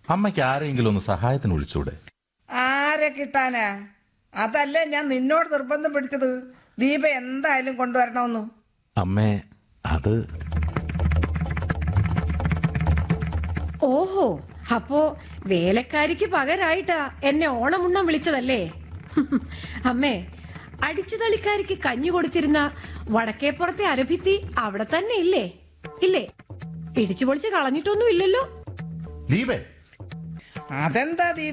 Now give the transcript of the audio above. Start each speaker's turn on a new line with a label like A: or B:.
A: അമ്മയ്ക്ക് ആരെങ്കിലും ഒന്ന് സഹായത്തിന് വിളിച്ചൂടെ
B: ആരെ കിട്ടാനാ അതല്ലേ ഞാൻ നിന്നോട് നിർബന്ധം പിടിച്ചത് ദീപ എന്തായാലും കൊണ്ടുവരണമെന്ന്
A: അമ്മേ അത്
C: ഓഹോ അപ്പോ വേലക്കാരിക്ക് പകരായിട്ടാ എന്നെ ഓണമുണ്ണാൻ വിളിച്ചതല്ലേ അമ്മേ അടിച്ചുതളിക്കാരിക്ക് കഞ്ഞി കൊടുത്തിരുന്ന വടക്കേപ്പുറത്തെ അരഭിത്തി അവിടെ തന്നെ ഇല്ലേ ഇല്ലേ ഇടിച്ചു പൊളിച്ച് കളഞ്ഞിട്ടൊന്നും ഇല്ലല്ലോ
A: ദീപേ
B: അതെന്താ ദീപ